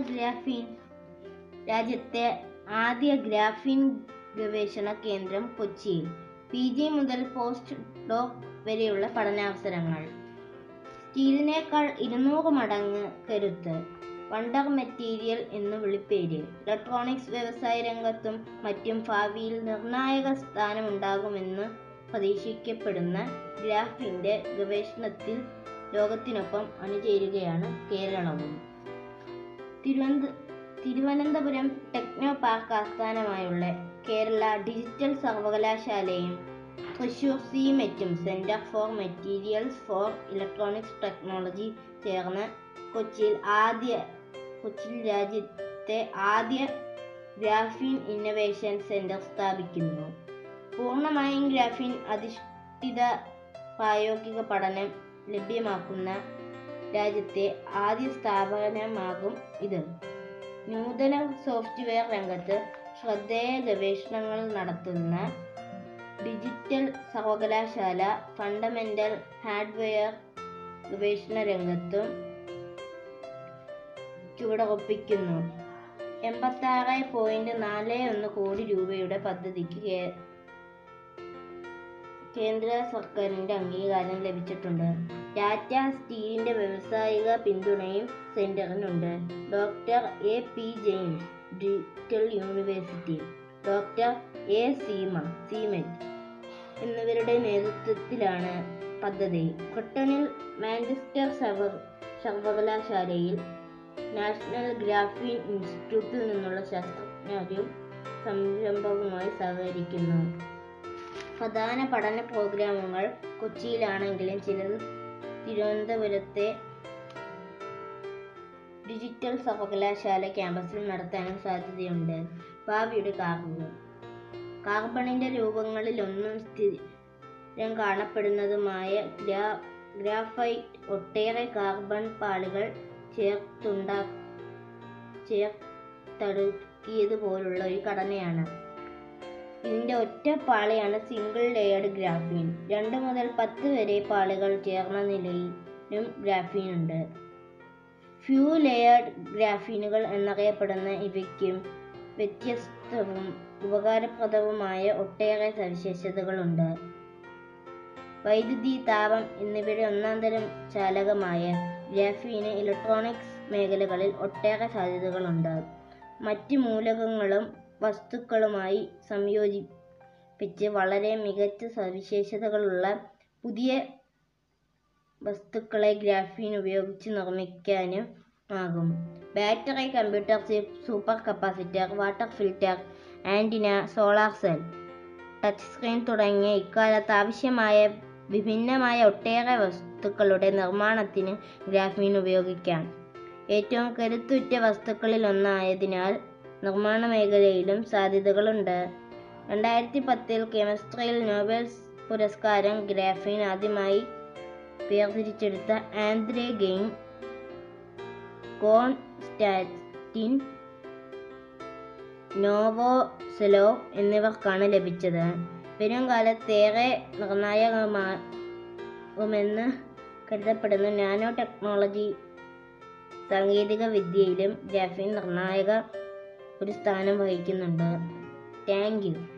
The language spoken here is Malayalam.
ഗ്രാഫീൻ രാജ്യത്തെ ആദ്യ ഗ്രാഫീൻ ഗവേഷണ കേന്ദ്രം കൊച്ചിയിൽ പി ജി മുതൽ പോസ്റ്റ് ഡോക് വരെയുള്ള പഠനാവസരങ്ങൾ സ്റ്റീലിനേക്കാൾ ഇരുന്നൂറ് മടങ്ങ് കരുത്ത് വണ്ടർ മെറ്റീരിയൽ എന്നു വിളിപ്പേര് ഇലക്ട്രോണിക്സ് വ്യവസായ രംഗത്തും മറ്റും ഭാവിയിൽ നിർണായക സ്ഥാനമുണ്ടാകുമെന്ന് പ്രതീക്ഷിക്കപ്പെടുന്ന ഗ്രാഫിന്റെ ഗവേഷണത്തിൽ ലോകത്തിനൊപ്പം അണിചേരുകയാണ് കേരളവും തിരുവനന്ത തിരുവനന്തപുരം ടെക്നോ പാർക്ക് ആസ്ഥാനമായുള്ള കേരള ഡിജിറ്റൽ സർവകലാശാലയും തൃശൂർ സിമെറ്റും centre for materials for electronics technology ചേർന്ന് കൊച്ചിയിൽ ആദ്യ കൊച്ചിയിൽ രാജ്യത്തെ ആദ്യ ഗ്രാഫീൻ ഇന്നവേഷൻ സെന്റർ സ്ഥാപിക്കുന്നു പൂർണ്ണമായും ഗ്രാഫീൻ അധിഷ്ഠിത പ്രായോഗിക പഠനം ലഭ്യമാക്കുന്ന രാജ്യത്തെ ആദ്യ സ്ഥാപനമാകും ഇത് നൂതന സോഫ്റ്റ്വെയർ രംഗത്ത് ശ്രദ്ധേയ ഗവേഷണങ്ങൾ നടത്തുന്ന ഡിജിറ്റൽ സർവകലാശാല ഫണ്ടമെന്റൽ ഹാർഡ്വെയർ ഗവേഷണ രംഗത്തും ചുവടുറപ്പിക്കുന്നു എൺപത്താറ് പോയിന്റ് നാല് ഒന്ന് കോടി രൂപയുടെ പദ്ധതിക്ക് കേ- കേന്ദ്ര സർക്കാരിന്റെ അംഗീകാരം ലഭിച്ചിട്ടുണ്ട് ടാറ്റ സ്റ്റീലിന്റെ വ്യാവസായിക പിന്തുണയും സെന്ററിനുണ്ട് doctor A P James digital university doctor A Seema CMET എന്നിവരുടെ നേതൃത്വത്തിലാണ് പദ്ധതി ബ്രിട്ടനിൽ മാഞ്ചസ്റ്റർ സർവ- സർവകലാശാലയിൽ നാഷണൽ ഗ്രാഫീൻ ഇൻസ്റ്റിറ്റ്യൂട്ടിൽ നിന്നുള്ള ശാസ്ത്രജ്ഞരും സംരംഭവുമായി സഹകരിക്കുന്നു പ്രധാന പഠന പ്രോഗ്രാമുകൾ കൊച്ചിയിലാണെങ്കിലും ചിലത് തിരുവനന്തപുരത്തെ ഡിജിറ്റൽ സർവകലാശാല ക്യാമ്പസിൽ നടത്താനും സാധ്യതയുണ്ട് ഭാവിയുടെ കാർബൺ കാർബണിന്റെ രൂപങ്ങളിലൊന്നും സ്ഥിരം കാണപ്പെടുന്നതുമായ ഗ്രാ ഗ്രാഫൈറ്റ് ഒട്ടേറെ കാർബൺ പാളികൾ ചേർത്തുണ്ടാ ചേർത്തടുക്കിയതുപോലുള്ള ഒരു ഘടനയാണ് ഇതിന്റെ ഒറ്റ പാളിയാണ് സിംഗിൾ ലെയർഡ് ഗ്രാഫീൻ രണ്ട് മുതൽ പത്ത് വരെ പാളികൾ ചേർന്ന നിലയിലും ഗ്രാഫീൻ ഉണ്ട് ഫ്യൂ ലെയർഡ് ഗ്രാഫീനുകൾ എന്നറിയപ്പെടുന്ന ഇവയ്ക്കും വ്യത്യസ്തവും ഉപകാരപ്രദവുമായ ഒട്ടേറെ സവിശേഷതകളുണ്ട് വൈദ്യുതി താപം എന്നിവയുടെ ഒന്നാന്തരം ചാലകമായ ഗ്രാഫീന് ഇലക്ട്രോണിക്സ് മേഖലകളിൽ ഒട്ടേറെ സാധ്യതകളുണ്ട് മറ്റ് മൂലകങ്ങളും വസ്തുക്കളുമായി സംയോജിപ്പിച്ച് വളരെ മികച്ച സവിശേഷതകളുള്ള പുതിയ വസ്തുക്കളെ ഗ്രാഫീൻ ഉപയോഗിച്ച് നിർമ്മിക്കാനും ആകും battery computer chip super capacitor water filter antenna solar cell touch screen തുടങ്ങിയ ഇക്കാലത്ത് ആവശ്യമായ വിഭിന്നമായ ഒട്ടേറെ വസ്തുക്കളുടെ നിർമ്മാണത്തിന് ഗ്രാഫീൻ ഉപയോഗിക്കാം ഏറ്റവും കരുത്തുറ്റ വസ്തുക്കളിൽ ഒന്നായതിനാൽ നിർമ്മാണ മേഖലയിലും സാധ്യതകളുണ്ട് രണ്ടായിരത്തി പത്തിൽ കെമിസ്ട്രിയിൽ നോബൽ പുരസ്കാരം ഗ്രാഫീൻ ആദ്യമായി വേർതിരിച്ചെടുത്ത ആന്ത്രേ ഗെയിം കോൺസ്റ്റാറ്റിൻ നോവോസെലോ എന്നിവർക്കാണ് ലഭിച്ചത് വരും കാലത്തേറെ നിർണായകമാകുമെന്ന് കരുതപ്പെടുന്ന നാനോ ടെക്നോളജി സാങ്കേതിക വിദ്യയിലും ഗ്രാഫീൻ നിർണായക ഒരു സ്ഥാനം വഹിക്കുന്നുണ്ട് താങ്ക് യു